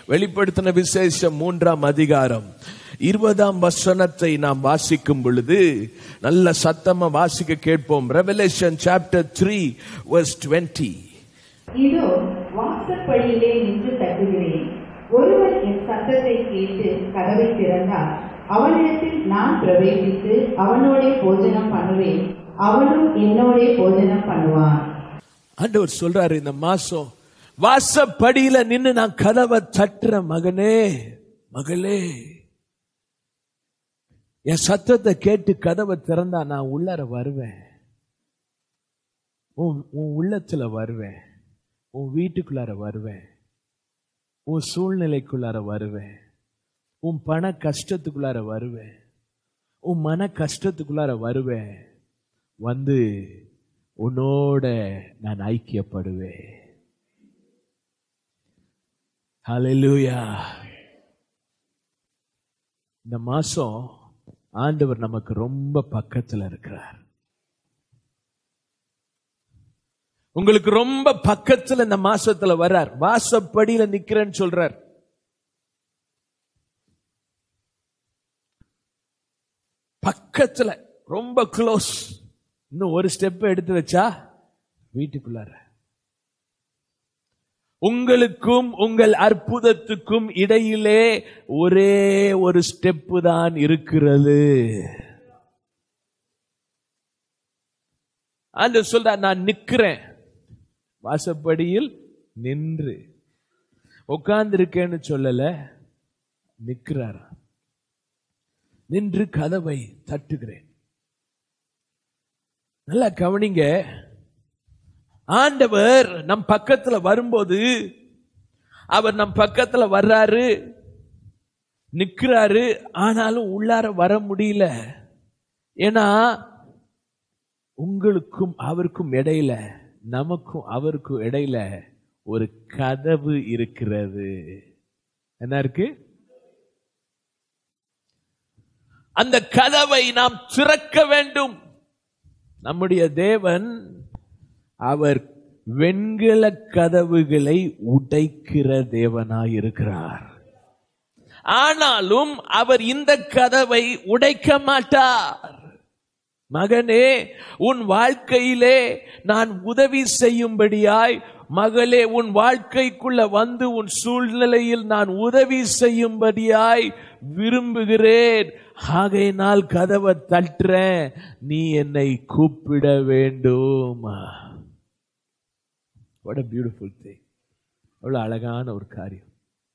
வெளிப்படுத்தின விசேஷம் மூன்றாம் அதிகாரம் இருபதாம் வசனத்தை நாம் வாசிக்கும் பொழுது நல்ல சத்தமா வாசிக்க கேட்போம் revelation chapter three verse twenty இதோ வாசற்படியிலே நின்று தட்டுகிறேன் ஒருவன் என் சத்தத்தை கேட்டு கதவை திறந்தால் அவனிடத்தில் நான் பிரவேசித்து அவனோடே போஜனம் பண்ணுவேன் அவனும் என்னோடே போஜனம் பண்ணுவான் ஆண்டவர் சொல்றாரு இந்த மாசம் வாசப்படியில நின்னு நான் கதவை தட்டுற மகனே மகளே என் சத்தத்தை கேட்டு கதவை திறந்தா நான் உள்ளார வருவேன் உன் உன் உள்ளத்துல வருவேன் உன் வீட்டுக்குள்ளார வருவேன் உன் சூழ்நிலைக்குள்ளார வருவேன் உன் பண கஷ்டத்துக்குள்ளார வருவேன் உன் மன கஷ்டத்துக்குள்ளார வருவேன் வந்து உன்னோட நான் ஐக்கியப்படுவேன் ஹalleluya இந்த மாசம் ஆண்டவர் நமக்கு ரொம்ப பக்கத்துல இருக்கிறார் உங்களுக்கு ரொம்ப பக்கத்துல இந்த மாசத்துல வர்றார் வாசப்படியில நிக்கிறேன்னு சொல்றார் பக்கத்துல ரொம்ப க்ளோஸ் இன்னும் ஒரு ஸ்டெப் எடுத்து வச்சா வீட்டுக்குள்ளார உங்களுக்கும் உங்கள் அற்புதத்துக்கும் இடையிலே ஒரே ஒரு ஸ்டெப் தான் இருக்கிறது அந்த சொல்ற நான் நிக்கிறேன் வாசப்படியில் நின்று உட்கார்ந்து இருக்கேன்னு சொல்லல நிக்கிறார் நின்று கதவை தட்டுகிறேன் நல்லா கவனிங்க ஆண்டவர் நம் பக்கத்துல வரும்போது அவர் நம் பக்கத்துல வர்றாரு நிக்கிறாரு ஆனாலும் உள்ளார வர முடியல ஏன்னா உங்களுக்கும் அவருக்கும் இடையில நமக்கும் அவருக்கும் இடையில ஒரு கதவு இருக்கிறது என்ன இருக்கு அந்த கதவை நாம் திறக்க வேண்டும் நம்முடைய தேவன் அவர் வெண்கல கதவுகளை உடைக்கிற தேவனாய் இருக்கிறார் ஆனாலும் அவர் இந்த கதவை உடைக்க மாட்டார் மகனே உன் வாழ்க்கையிலே நான் உதவி செய்யும்படியாய் மகளே உன் வாழ்க்கைக்குள்ள வந்து உன் சூழ்நிலையில் நான் உதவி செய்யும்படியாய் விரும்புகிறேன் ஆகையினால் கதவை தட்டுறேன் நீ என்னை கூப்பிட வேண்டும் what a beautiful thing அவ்வளவு அழகான ஒரு காரியம்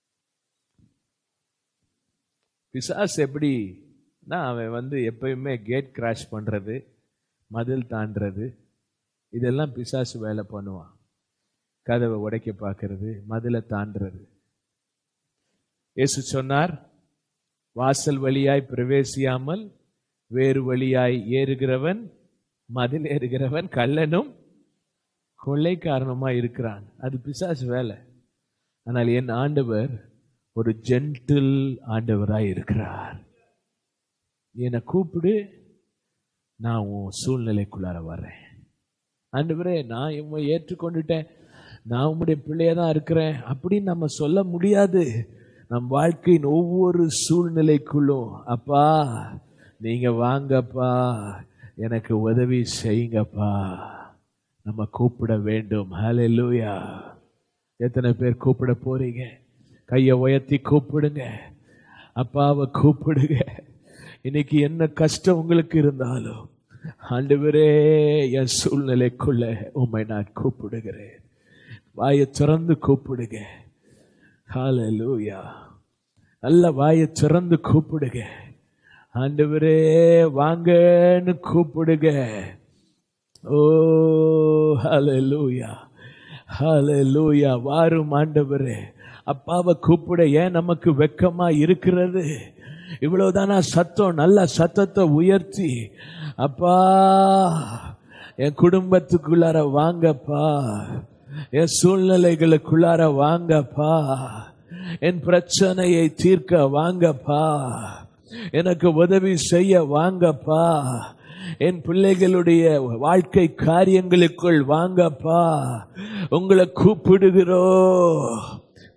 பிசாஸ் எப்படி அவன் வந்து எப்பயுமே கேட் கிராஷ் பண்றது மதில் தாண்டறது இதெல்லாம் பிசாசு வேலை பண்ணுவான் கதவை உடைக்க பார்க்கறது மதிலை தாண்டுறது இயேசு சொன்னார் வாசல் வழியாய் பிரவேசியாமல் வேறு வழியாய் ஏறுகிறவன் மதில் ஏறுகிறவன் கள்ளனும் கொள்ளைக்காரனுமா இருக்கிறான் அது பிசாசு வேலை ஆனால் என் ஆண்டவர் ஒரு ஜென்டில் ஆண்டவராய் இருக்கிறார் என்னை கூப்பிடு நான் உன் சூழ்நிலைக்குள்ளார வர்றேன் ஆண்டவரே நான் இவன் ஏற்றுக்கொண்டுட்டேன் நான் உம்முடைய பிள்ளையா தான் இருக்கிறேன் அப்படின்னு நம்ம சொல்ல முடியாது நம் வாழ்க்கையின் ஒவ்வொரு சூழ்நிலைக்குள்ளும் அப்பா நீங்க வாங்கப்பா எனக்கு உதவி செய்யுங்கப்பா நம்ம கூப்பிட வேண்டும் ஹalleluya எத்தனை பேர் கூப்பிட போறீங்க கையை உயர்த்தி கூப்பிடுங்க அப்பாவை கூப்பிடுங்க இன்னைக்கு என்ன கஷ்டம் உங்களுக்கு இருந்தாலும் ஆண்டவரே என் சூழ்நிலைக்குள்ள உம்மை நான் கூப்பிடுகிறேன் வாயை திறந்து கூப்பிடுங்க ஹalleluya நல்ல வாயை திறந்து கூப்பிடுங்க ஆண்டவரே வாங்கன்னு கூப்பிடுங்க ஓ ஹalleluya ஹalleluya வாரும் ஆண்டவரே அப்பாவை கூப்பிட ஏன் நமக்கு வெக்கமா இருக்கிறது இவ்வளவுதானா சத்தம் நல்ல சத்தத்தை உயர்த்தி அப்பா என் குடும்பத்துக்குள்ளார வாங்கப்பா என் சூழ்நிலைகளுக்குள்ளார வாங்கப்பா என் பிரச்சனையை தீர்க்க வாங்கப்பா எனக்கு உதவி செய்ய வாங்கப்பா என் பிள்ளைகளுடைய வாழ்க்கை காரியங்களுக்குள் வாங்கப்பா உங்களை கூப்பிடுகிறோ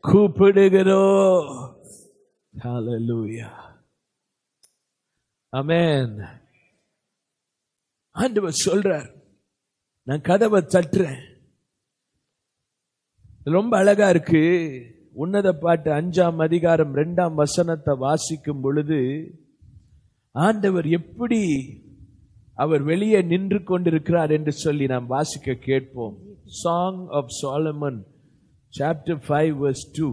கூப்பிடுகிறோ ஹalleluya ஆமென் ஆண்டவர் சொல்றார் நான் கதவை தட்டுறேன் ரொம்ப அழகா இருக்கு உன்னத பாட்டு அஞ்சாம் அதிகாரம் ரெண்டாம் வசனத்தை வாசிக்கும் பொழுது ஆண்டவர் எப்படி அவர் வெளியே நின்று கொண்டிருக்கிறார் என்று சொல்லி நாம் வாசிக்க கேட்போம் song of Solomon chapter five verse two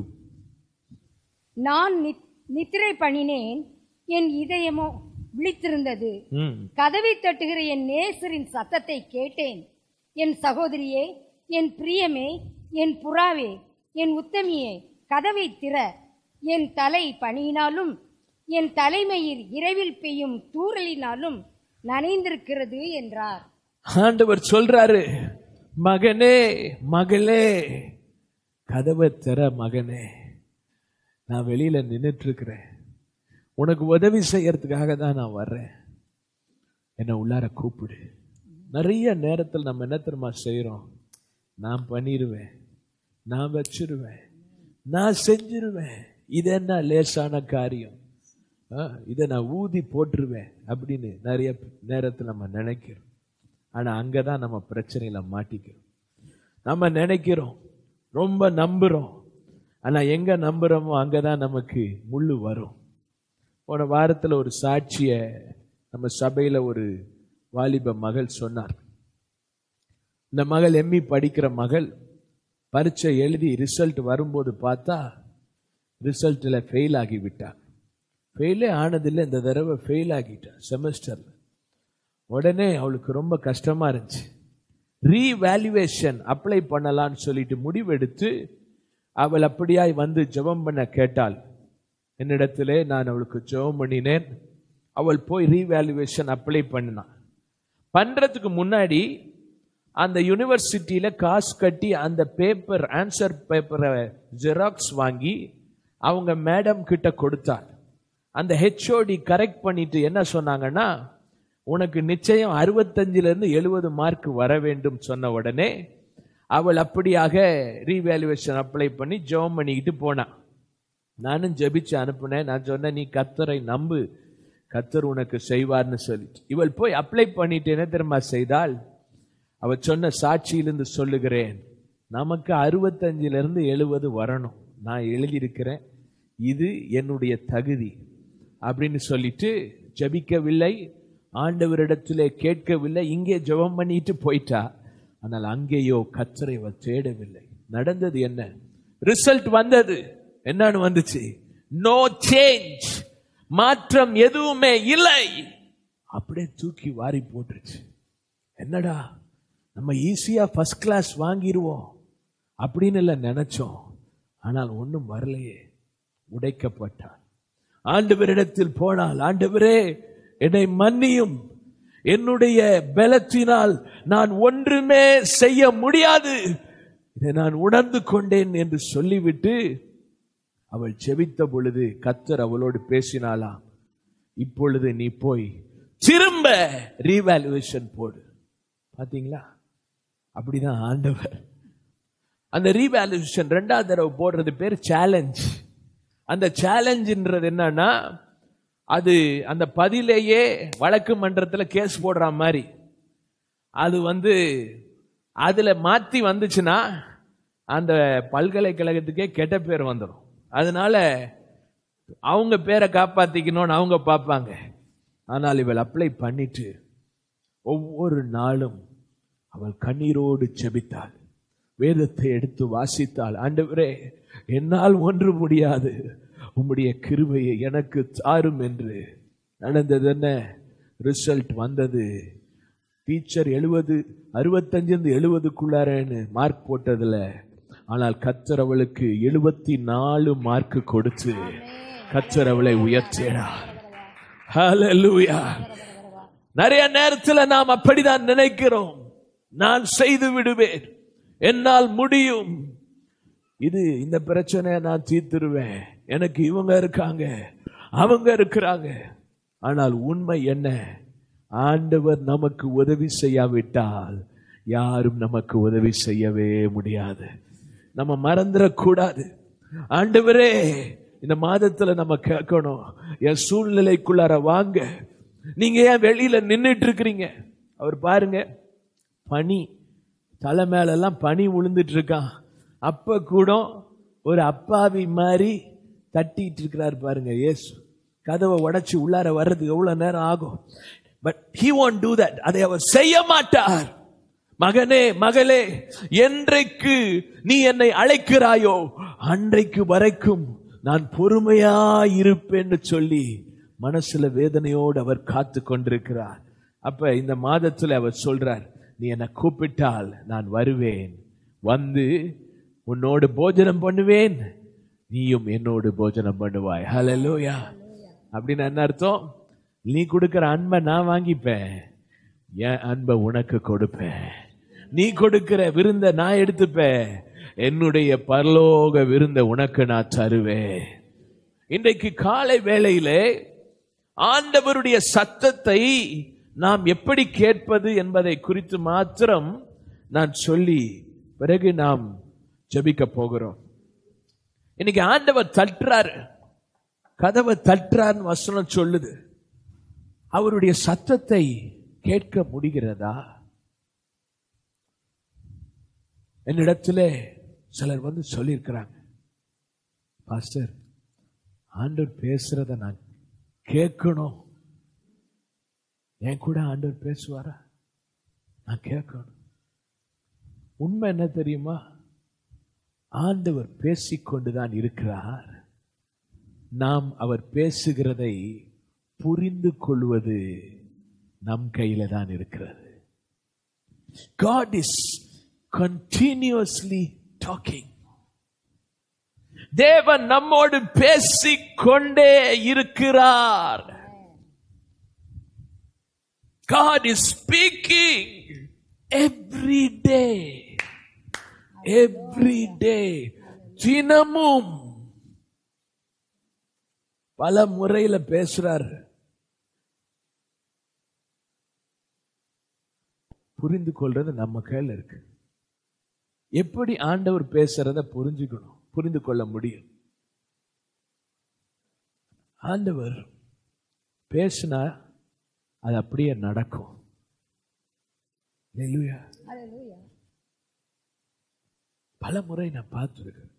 நான் நித்- நித்திரை பண்ணினேன் என் இதயமோ விழித்திருந்தது கதவை தட்டுகிற என் நேசரின் சத்தத்தை கேட்டேன் என் சகோதரியே என் பிரியமே என் புறாவே என் உத்தமியே கதவை திற என் தலை பனியினாலும் என் தலைமையில் இரவில் பெய்யும் தூறலினாலும் நனைந்திருக்கிறது என்றார் ஆண்டவர் சொல்றாரு மகனே மகளே கதவை திற மகனே நான் வெளியில நின்னுட்டு இருக்கிறேன் உனக்கு உதவி செய்யறதுக்காக தான் நான் வர்றேன் என்னை உள்ளார கூப்பிடு நிறைய நேரத்தில் நம்ம என்ன தெரியுமா செய்றோம் நான் பண்ணிடுவேன் நான் வச்சிருவேன் நான் செஞ்சிருவேன் இது என்ன லேசான காரியம் ஆ, இதை நான் ஊதி போட்டுருவேன் அப்படின்னு நிறைய நேரத்தில் நம்ம நினைக்கிறோம் ஆனா அங்கதான் நம்ம பிரச்சனையில மாட்டிக்கிறோம் நம்ம நினைக்கிறோம் ரொம்ப நம்புறோம் ஆனா எங்க நம்புறோமோ அங்கதான் நமக்கு முள்ளு வரும் போன வாரத்துல ஒரு சாட்சிய நம்ம சபையில ஒரு வாலிப மகள் சொன்னார் இந்த மகள் எம்மி படிக்கிற மகள் பரீட்சை எழுதி ரிசல்ட் வரும்போது பார்த்தா ரிசல்ட்டில் ஃபெயில் ஆகி விட்டார் ஃபெயிலே ஆனதில்லை இந்த தடவை ஃபெயில் ஆகிட்டா செமஸ்டர்ல உடனே அவளுக்கு ரொம்ப கஷ்டமா இருந்துச்சு ரீவேல்யூவேஷன் அப்ளை பண்ணலாம்னு சொல்லிட்டு முடிவெடுத்து அவள் அப்படியாய் வந்து ஜெபம் பண்ண கேட்டாள் என்னிடத்திலே நான் அவளுக்கு ஜெபம் பண்ணினேன் அவள் போய் ரீவேல்யூவேஷன் அப்ளை பண்ணினான் பண்றதுக்கு முன்னாடி அந்த யூனிவர்சிட்டியில காசு கட்டி அந்த பேப்பர் ஆன்சர் பேப்பரை ஜெராக்ஸ் வாங்கி அவங்க மேடம் கிட்ட கொடுத்தாள் அந்த ஹெச்ஓடி கரெக்ட் பண்ணிட்டு என்ன சொன்னாங்கன்னா உனக்கு நிச்சயம் அறுபத்தஞ்சுல இருந்து எழுபது மார்க் வர வேண்டும் சொன்ன உடனே அவள் அப்படியாக ரீவேல்யூவேஷன் அப்ளை பண்ணி ஜெபம் பண்ணிக்கிட்டு போனான் நானும் ஜெபிச்சு அனுப்புனேன் நான் சொன்னேன் நீ கத்தரை நம்பு கத்தர் உனக்கு செய்வார்னு சொல்லிட்டு இவள் போய் அப்ளை பண்ணிட்டு என்ன தெரியுமா செய்தால் அவ சொன்ன சாட்சியிலிருந்து சொல்லுகிறேன் நமக்கு அறுபத்தஞ்சுல இருந்து எழுபது வரணும் நான் எழுதியிருக்கிறேன் இது என்னுடைய தகுதி அப்படின்னு சொல்லிட்டு ஜெபிக்கவில்லை ஆண்டவரிடத்திலே கேட்கவில்லை இங்கே ஜெபம் பண்ணிட்டு போயிட்டா ஆனால் அங்கேயோ கத்தரை அவள் தேடவில்லை நடந்தது என்ன ரிசல்ட் வந்தது என்னன்னு வந்துச்சு நோ சேஞ்ச் மாற்றம் எதுவுமே இல்லை அப்படியே தூக்கி வாரி போட்டுருச்சு என்னடா நம்ம ஈஸியா ஃபர்ஸ்ட் கிளாஸ் வாங்கிடுவோம் அப்படின்னு இல்லை நினைச்சோம் ஆனால் ஒன்றும் வரலையே உடைக்கப்பட்டார் ஆண்டவரிடத்தில் போனால் ஆண்டவரே என்னை மன்னியும் என்னுடைய பலத்தினால் நான் ஒன்றுமே செய்ய முடியாது இதை நான் உணர்ந்து கொண்டேன் என்று சொல்லிவிட்டு அவள் செபித்த பொழுது கத்தர் அவளோடு பேசினாளாம் இப்பொழுது நீ போய் திரும்ப ரீவேல்யூவேஷன் போடு பாத்தீங்களா அப்படிதான் ஆண்டவர் அந்த ரீவேல்யூஷன் ரெண்டாவது தடவை போடுறது பேர் சேலஞ்ச் அந்த சேலஞ்சுன்றது என்னன்னா அது அந்த பதிலேயே வழக்கு மன்றத்துல கேஸ் போடுற மாதிரி அது வந்து அதுல மாத்தி வந்துச்சுன்னா அந்த பல்கலைக்கழகத்துக்கே கெட்ட பேர் வந்துடும் அதனால அவங்க பேரை காப்பாத்திக்கணும்னு அவங்க பார்ப்பாங்க ஆனால் இவள் அப்ளை பண்ணிட்டு ஒவ்வொரு நாளும் அவள் கண்ணீரோடு செபித்தாள் வேதத்தை எடுத்து வாசித்தாள் ஆண்டவரே என்னால் ஒன்று முடியாது உம்முடைய கிருபையை எனக்கு தாரும் என்று நடந்தது என்ன ரிசல்ட் வந்தது டீச்சர் எழுபது அறுபத்தஞ்சிருந்து எழுபதுக்குள்ளாரன்னு மார்க் போட்டதுல ஆனால் கத்தர் அவளுக்கு எழுபத்தி நாலு மார்க் கொடுத்து கத்தர் அவளை உயர்த்தினார் ஹalleluya நிறைய நேரத்துல நாம் அப்படிதான் நினைக்கிறோம் நான் செய்து விடுவேன் என்னால் முடியும் இது இந்த பிரச்சனையை நான் தீர்த்துருவேன் எனக்கு இவங்க இருக்காங்க அவங்க இருக்கிறாங்க ஆனால் உண்மை என்ன ஆண்டவர் நமக்கு உதவி செய்யாவிட்டால் யாரும் நமக்கு உதவி செய்யவே முடியாது நம்ம மறந்துடக்கூடாது ஆண்டவரே இந்த மாதத்துல நம்ம கேட்கணும் என் சூழ்நிலைக்குள்ளார வாங்க நீங்க ஏன் வெளியில நின்னுட்டு இருக்கிறீங்க அவர் பாருங்க பனி தலை மேல எல்லாம் பனி விழுந்துட்டு இருக்கான் அப்ப கூட ஒரு அப்பாவி மாதிரி தட்டிட்டு இருக்கிறார் பாருங்க இயேசு கதவை உடைச்சு உள்ளார வர்றதுக்கு எவ்வளவு நேரம் ஆகும் but he won't do that அதை அவர் செய்ய மாட்டார் மகனே மகளே என்றைக்கு நீ என்னை அழைக்கிறாயோ அன்றைக்கு வரைக்கும் நான் பொறுமையா இருப்பேன்னு சொல்லி மனசுல வேதனையோடு அவர் காத்து கொண்டிருக்கிறார் அப்ப இந்த மாதத்துல அவர் சொல்றார் நீ என்னை கூப்பிட்டால் நான் வருவேன் வந்து உன்னோடு போஜனம் பண்ணுவேன் நீயும் என்னோடு போஜனம் பண்ணுவாய் ஹalleluya அப்படின்னு என்ன அர்த்தம் நீ கொடுக்கிற அன்பை நான் வாங்கிப்பேன் என் அன்பை உனக்கு கொடுப்பேன் நீ கொடுக்கிற விருந்த நான் எடுத்துப்பேன் என்னுடைய பரலோக விருந்த உனக்கு நான் தருவேன் இன்றைக்கு காலை வேளையிலே ஆண்டவருடைய சத்தத்தை நாம் எப்படி கேட்பது என்பதை குறித்து மாத்திரம் நான் சொல்லி பிறகு நாம் ஜெபிக்க போகிறோம் இன்னைக்கு ஆண்டவர் தட்டுறாரு கதவை தட்டுறாருன்னு வசனம் சொல்லுது அவருடைய சத்தத்தை கேட்க முடிகிறதா என்னிடத்துல சிலர் வந்து சொல்லியிருக்கிறாங்க பாஸ்டர் ஆண்டவர் பேசுறத நான் கேட்கணும் என் கூட ஆண்டவர் பேசுவாரா நான் கேட்கணும் உண்மை என்ன தெரியுமா ஆண்டவர் பேசிக்கொண்டுதான் இருக்கிறார் நாம் அவர் பேசுகிறதை புரிந்து கொள்வது நம் கையில தான் இருக்கிறது God is continuously talking தேவன் நம்மோடு பேசிக்கொண்டே இருக்கிறார் God is speaking every day every day தினமும் பல முறையில பேசுறார் புரிந்து கொள்றது நம்ம கையில இருக்கு எப்படி ஆண்டவர் பேசுறத புரிஞ்சுக்கணும் புரிந்து கொள்ள முடியும் ஆண்டவர் பேசினா அது அப்படியே நடக்கும் Hallelujah. Hallelujah. பல முறை நான் பார்த்துருக்கேன்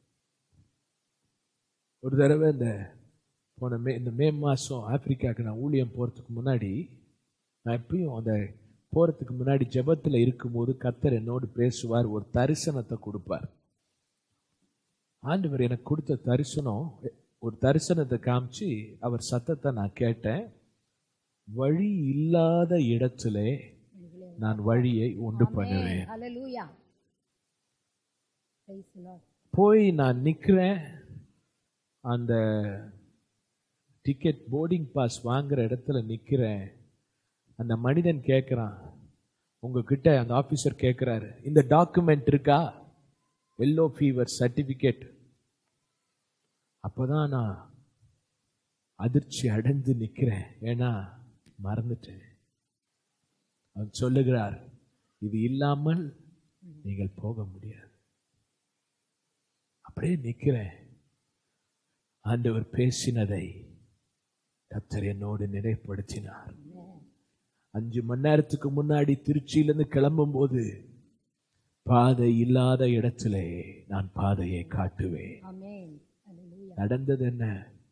ஒரு தடவை இந்த போன மே இந்த மே மாதம் ஆப்பிரிக்காவுக்கு நான் ஊழியம் போகிறதுக்கு முன்னாடி நான் எப்பயும் அந்த போகிறதுக்கு முன்னாடி ஜெபத்தில் இருக்கும்போது கர்த்தர் என்னோடு பேசுவார் ஒரு தரிசனத்தை கொடுப்பார் ஆண்டவர் எனக்கு கொடுத்த தரிசனம் ஒரு தரிசனத்தை காமிச்சு அவர் சத்தத்தை நான் கேட்டேன் வழி இல்லாத இடத்திலே நான் வழியை உண்டு பண்ணுவேன் Hallelujah. Praise the Lord. போய் நான் நிற்கிறேன் அந்த டிக்கெட் போர்டிங் பாஸ் வாங்குற இடத்துல நிற்கிறேன் அந்த மனிதன் கேட்குறான் உங்ககிட்ட அந்த ஆஃபீஸர் கேட்குறாரு இந்த டாக்குமெண்ட் இருக்கா எல்லோ ஃபீவர் சர்டிஃபிகேட் அப்போதான் நான் அதிர்ச்சி அடைந்து நிற்கிறேன் ஏன்னா மறந்துட்டேன் அவன் சொல்லுகிறார் இது இல்லாமல் நீங்கள் போக முடியாது அப்படியே நிற்கிறேன் ஆண்டவர் பேசினதை கத்தர் என்னோடு நினைப்படுத்தினார் அஞ்சு மணி நேரத்துக்கு முன்னாடி திருச்சியிலிருந்து கிளம்பும் போது பாதை இல்லாத இடத்திலே நான் பாதையை காட்டுவேன் Amen. Hallelujah. நடந்தது என்ன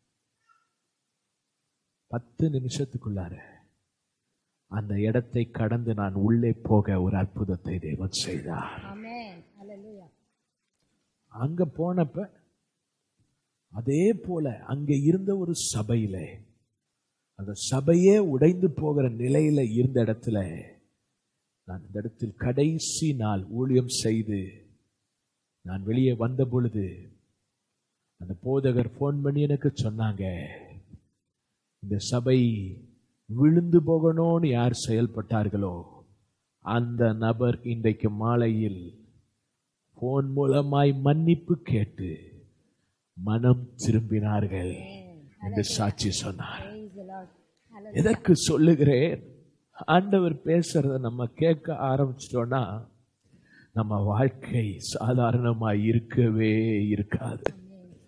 பத்து நிமிஷத்துக்குள்ளார அந்த இடத்தை கடந்து நான் உள்ளே போக ஒரு அற்புதத்தை தேவன் செய்தார் Amen. Hallelujah. அங்க போனப்ப அதே போல அங்க இருந்த ஒரு சபையில அந்த சபையே உடைந்து போகிற நிலையில இருந்த இடத்துல நான் இந்த இடத்தில் கடைசி நாள் ஊழியம் செய்து நான் வெளியே வந்த பொழுது அந்த போதகர் ஃபோன் பண்ணி எனக்கு சொன்னாங்க இந்த சபை விழுந்து போகணும்னு யார் செயல்பட்டார்களோ அந்த நபர் இன்றைக்கு மாலையில் போன் மூலமாய் மன்னிப்பு கேட்டு மனம் திரும்பினார்கள் என்று சாட்சி சொன்னார் Praise the Lord. Hallelujah. எதற்கு சொல்லுகிறேன் ஆண்டவர் பேசுறத நம்ம கேட்க ஆரம்பிச்சிட்டோம்னா நம்ம வாழ்க்கை சாதாரணமாய் இருக்கவே இருக்காது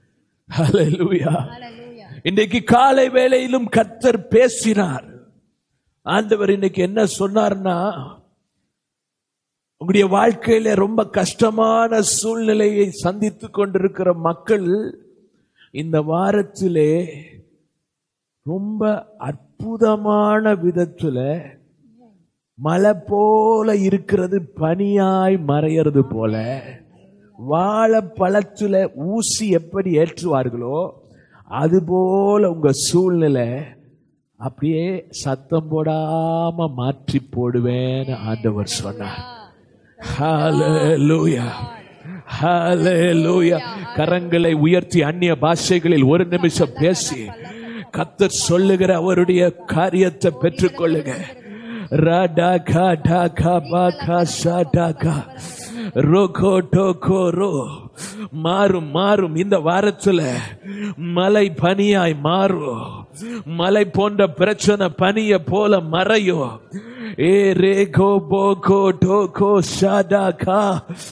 Hallelujah. Hallelujah. இன்றைக்கு காலை வேளையிலும் கர்த்தர் பேசினார் ஆண்டவர் இன்னைக்கு என்ன சொன்னார்னா உங்களுடைய வாழ்க்கையில ரொம்ப கஷ்டமான சூழ்நிலையை சந்தித்துக் கொண்டிருக்கிற மக்கள் இந்த வாரத்திலே ரொம்ப அற்புதமான விதத்துல மலை போல இருக்கிறது பனியாய் மறையிறது போல வாழைப்பழத்துல ஊசி எப்படி ஏற்றுவார்களோ அது போல உங்க சூழ்நிலை அப்படியே சத்தம் போடாம மாற்றி போடுவேன்னு ஆண்டவர் சொன்னார் Hallelujah. Hallelujah. கரங்களை உயர்த்தி அந்நிய பாஷைகளில் ஒரு நிமிஷம் பேசி கத்தர் சொல்லுகிற அவருடைய காரியத்தை பெற்றுக்கொள்ளுங்க ராடா கா டா கா பா கா ஷா டா கா ரோகோ டோகோ ரோ மாறும் மாறும் இந்த வாரத்துல மலை பனியாய் மாறும் மலை போன்ற பிரச்சனை பனிய போல மறையும் ஏ ரே கோ போ கோ டோ கோ ஷாடா கா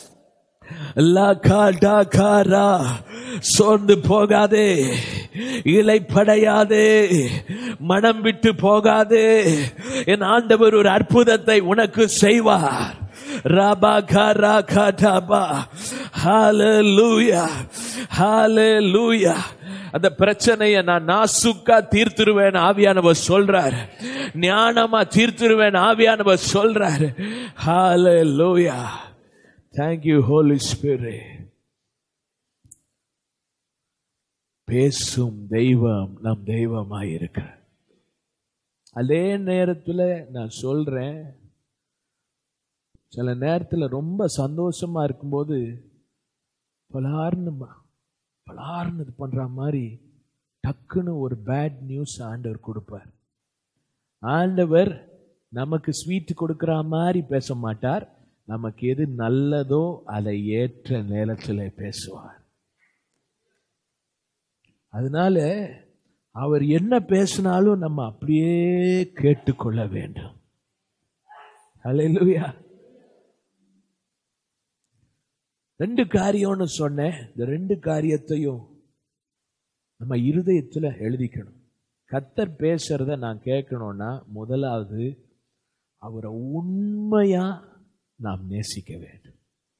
லகா டகாரா சோர்ந்து போகாதே இலைப்படையாதே மனம் விட்டு போகாதே என் ஆண்டவர் ஒரு அற்புதத்தை உனக்கு செய்வார் ராபா காரா காடாபா ஹalleluya ஹalleluya அந்த பிரச்சனையை நான் நாசுக்கா தீர்த்துருவேன் ஆவியானவர் சொல்றார் ஞானமா தீர்த்துருவேன் ஆவியானவர் சொல்றார் ஹalleluya Thank you, Holy Spirit. பேசும் தெய்வம் நம் தெய்வமாய் இருக்க அதே நேரத்தில் நான் சொல்றேன் சில நேரத்தில் ரொம்ப சந்தோஷமா இருக்கும்போது பலார்னு ம- பலார்னு இது பண்ற மாதிரி டக்குன்னு ஒரு பேட் நியூஸ் ஆண்டவர் கொடுப்பார் ஆண்டவர் நமக்கு ஸ்வீட் கொடுக்கிற மாதிரி பேச மாட்டார் நமக்கு எது நல்லதோ அதை ஏற்ற நேரத்தில் பேசுவார் அதனால அவர் என்ன பேசினாலும் நம்ம அப்படியே கேட்டுக்கொள்ள வேண்டும் ஹalleluya ரெண்டு காரியம்னு சொன்னேன் இந்த ரெண்டு காரியத்தையும் நம்ம இருதயத்துல எழுதிக்கணும் கத்தர் பேசுறத நான் கேட்கணும்னா முதலாவது அவரை உண்மையா நாம் நேசிக்க வேண்டும்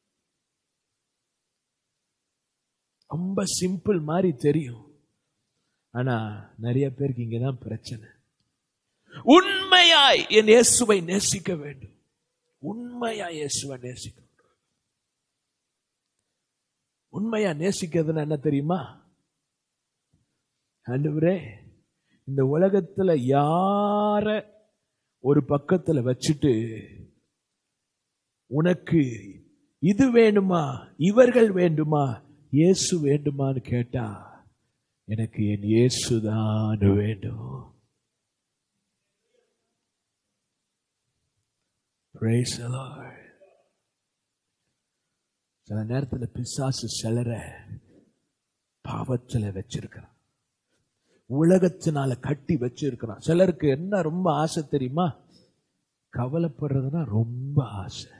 ரொம்ப சிம்பிள் மாதிரி தெரியும் ஆனா நிறைய பேருக்கு இங்கதான் பிரச்சனை உண்மையாய் என் இயேசுவை நேசிக்க வேண்டும் உண்மையா இயேசுவை நேசிக்க வேண்டும். உண்மையா நேசிக்கிறதுன்னா என்ன தெரியுமா ஆண்டவரே இந்த உலகத்துல யார ஒரு பக்கத்துல வச்சுட்டு உனக்கு இது வேணுமா இவர்கள் வேண்டுமா இயேசு வேண்டுமான்னு கேட்டா எனக்கு என் இயேசுதான் வேண்டும் Praise the Lord. சில நேரத்துல பிசாசு சிலர பாவத்துல வச்சிருக்கிறான் உலகத்தினால கட்டி வச்சிருக்கிறான் சிலருக்கு என்ன ரொம்ப ஆசை தெரியுமா கவலைப்படுறதுன்னா ரொம்ப ஆசை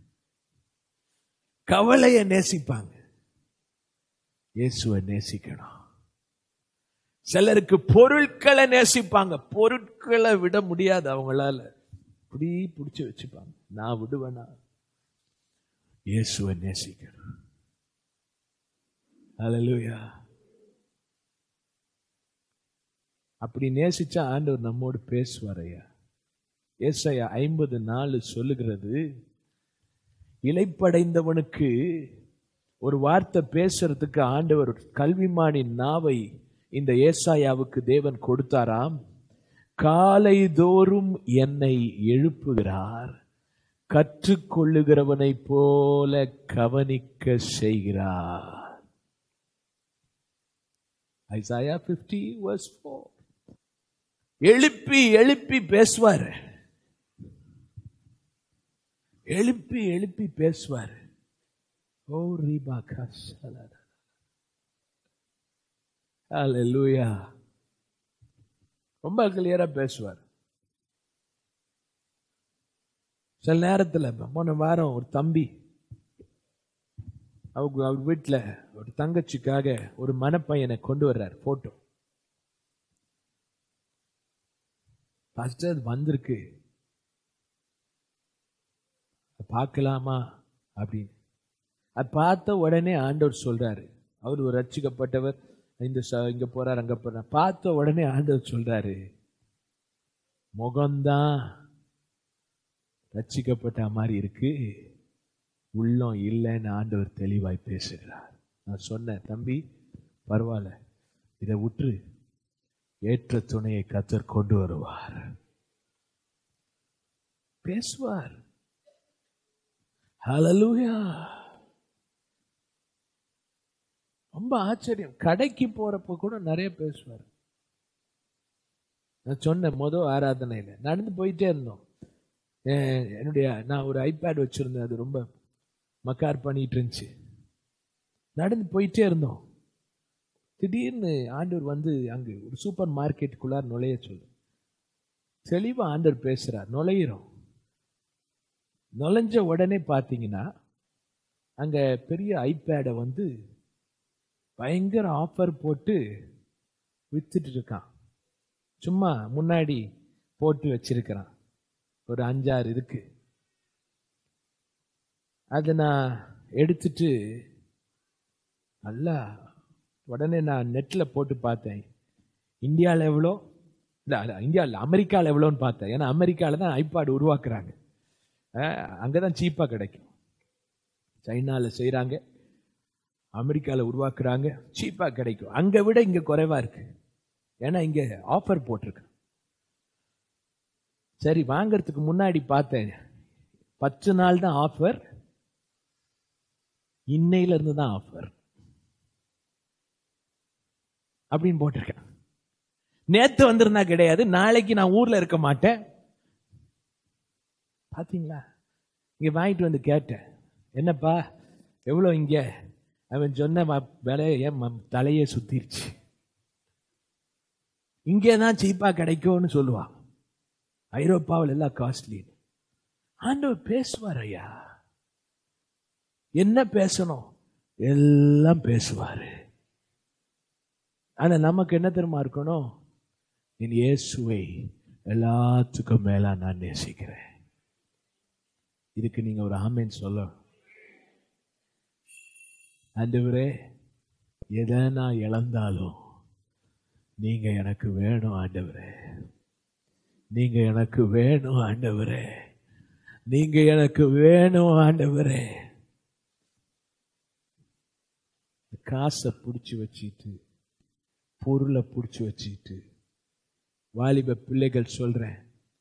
கவலையை நேசிப்பாங்க இயேசுவை நேசிக்கணும் சிலருக்கு பொருட்களை நேசிப்பாங்க பொருட்களை விட முடியாது அவங்களால இப்படி பிடிச்சு வச்சுப்பாங்க நான் விடுவேனா இயேசுவை நேசிக்கணும் ஹalleluya அப்படி நேசிச்சா ஆண்டவர் நம்மோடு பேசுவார் ஐயா ஏசாயா ஐம்பது நாலு சொல்லுகிறது இலைப்படைந்தவனுக்கு ஒரு வார்த்தை பேசுறதுக்கு ஆண்டவர் கல்விமானின் நாவை இந்த ஏசாயாவுக்கு தேவன் கொடுத்தாராம் காலை தோறும் என்னை எழுப்புகிறார் கற்றுக்கொள்ளுகிறவனைப் போல கவனிக்க செய்கிறார் ஐசாயா 50 verse 4 எழுப்பி எழுப்பி பேசுவார் எழுப்பி எழுப்பி பேசுவார் ஓ ரீபா கசலரா. Hallelujah. ரொம்ப கிளியரா பேசுவார் சில நேரத்தில் போன வாரம் ஒரு தம்பி அவங்க அவர் வீட்டில் ஒரு தங்கச்சிக்காக ஒரு மணப்பையனை கொண்டு வர்றார் போட்டோ ஃபர்ஸ்ட் அது வந்திருக்கு பார்க்கலாமா அப்படின்னு அது பார்த்த உடனே ஆண்டவர் சொல்றாரு அவர் ஒரு ரட்சிக்கப்பட்டவர் இந்த ச- இங்க போறார் அங்க போறார் பார்த்த உடனே ஆண்டவர் சொல்றாரு முகம்தான் ரட்சிக்கப்பட்ட மாதிரி இருக்கு உள்ளம் இல்லைன்னு ஆண்டவர் தெளிவாய் பேசுகிறார் நான் சொன்னேன் தம்பி பரவாயில்ல இதை விட்டுரு ஏற்ற துணையை கத்தர் கொண்டு வருவார் பேசுவார் ஹalleluya ரொம்ப ஆச்சரியம் கடைக்கு போறப்ப கூட நிறைய பேசுவார் நான் சொன்னேன் மொதல் ஆராதனையில நடந்து போயிட்டே இருந்தோம் எ- என்னுடைய நான் ஒரு ஐபேட் வச்சிருந்தேன் அது ரொம்ப மக்கார் பண்ணிட்டு இருந்துச்சு நடந்து போயிட்டே இருந்தோம் திடீர்னு ஆண்டவர் வந்து அங்கு ஒரு சூப்பர் மார்க்கெட்டுக்குள்ளார் நுழைய சொல்லு தெளிவா ஆண்டவர் பேசுறார் நுழையிறோம் நுழைஞ்ச உடனே பார்த்தீங்கன்னா அங்க பெரிய ஐபேடை வந்து பயங்கர ஆஃபர் போட்டு வித்துட்டு இருக்கான் சும்மா முன்னாடி போட்டு வச்சிருக்கிறான் ஒரு அஞ்சாறு இருக்கு அதை நான் எடுத்துட்டு நல்லா உடனே நான் நெட்டில் போட்டு பார்த்தேன் இந்தியாவில் எவ்வளோ இல்லை இந்தியாவில் அமெரிக்காவில் எவ்வளோன்னு பார்த்தேன் ஏன்னா அமெரிக்காவில் தான் ஐபாட் உருவாக்குறாங்க அங்கே தான் சீப்பாக கிடைக்கும் சைனாவில் செய்கிறாங்க அமெரிக்காவில் உருவாக்குறாங்க சீப்பாக கிடைக்கும் அங்கே விட இங்கே குறைவா இருக்கு ஏன்னா இங்கே ஆஃபர் போட்டிருக்கு சரி வாங்கறதுக்கு முன்னாடி பார்த்தேன் பத்து நாள் தான் ஆஃபர் இன்னையில இருந்து தான் ஆஃபர் அப்படின்னு போட்டிருக்கேன் நேத்து வந்திருந்தா கிடையாது நாளைக்கு நான் ஊர்ல இருக்க மாட்டேன் பாத்தீங்களா இங்க வாங்கிட்டு வந்து கேட்டேன் என்னப்பா எவ்வளோ இங்க அவன் சொன்ன ம- விலைய என் ம- தலையே சுத்திருச்சு இங்கே தான் சீப்பா கிடைக்கும்னு சொல்லுவான் ஐரோப்பாவில் எல்லாம் காஸ்ட்லி ஆண்டவர் பேசுவார் ஐயா என்ன பேசணும் எல்லாம் பேசுவாரு ஆனா நமக்கு என்ன தெரியுமா இருக்கணும் என் இயேசுவை எல்லாத்துக்கும் மேலா நான் நேசிக்கிறேன் இதுக்கு நீங்க ஒரு ஆமேன் சொல்லணும் ஆண்டவரே எதை நான் இழந்தாலும் நீங்க எனக்கு வேணும் ஆண்டவரே நீங்க எனக்கு வேணும் ஆண்டவரே நீங்க எனக்கு வேணும் ஆண்டவரே காசை பிடிச்சி வச்சிட்டு பொருளை பிடிச்சி வச்சிட்டு வாலிப பிள்ளைகள் சொல்றேன்